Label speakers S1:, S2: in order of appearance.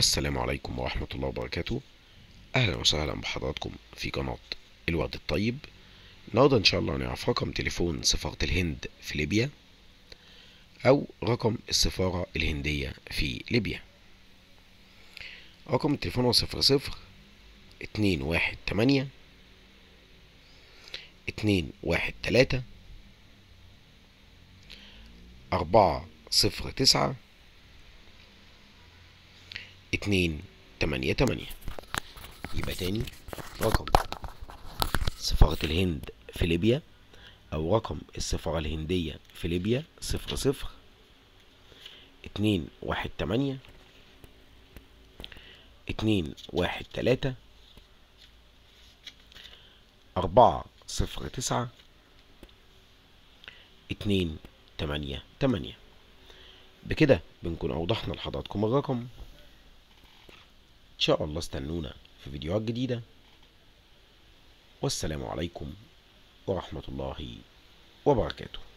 S1: السلام عليكم ورحمة الله وبركاته أهلا وسهلا بحضراتكم في قناة الورد الطيب النهاردة إن شاء الله هنعرف رقم تليفون سفارة الهند في ليبيا أو رقم السفارة الهندية في ليبيا رقم التليفون هو صفر صفر اتنين واحد تمانية اتنين واحد تلاتة أربعة صفر تسعة اتنين تمانية تمانية يبقى تاني رقم سفارة الهند في ليبيا أو رقم السفارة الهندية في ليبيا صفر صفر اتنين واحد تمانية اتنين واحد تلاتة أربعة صفر تسعة اتنين تمانية تمانية بكده بنكون أوضحنا لحضراتكم الرقم إن شاء الله استنونا في فيديوهات جديدة والسلام عليكم ورحمة الله وبركاته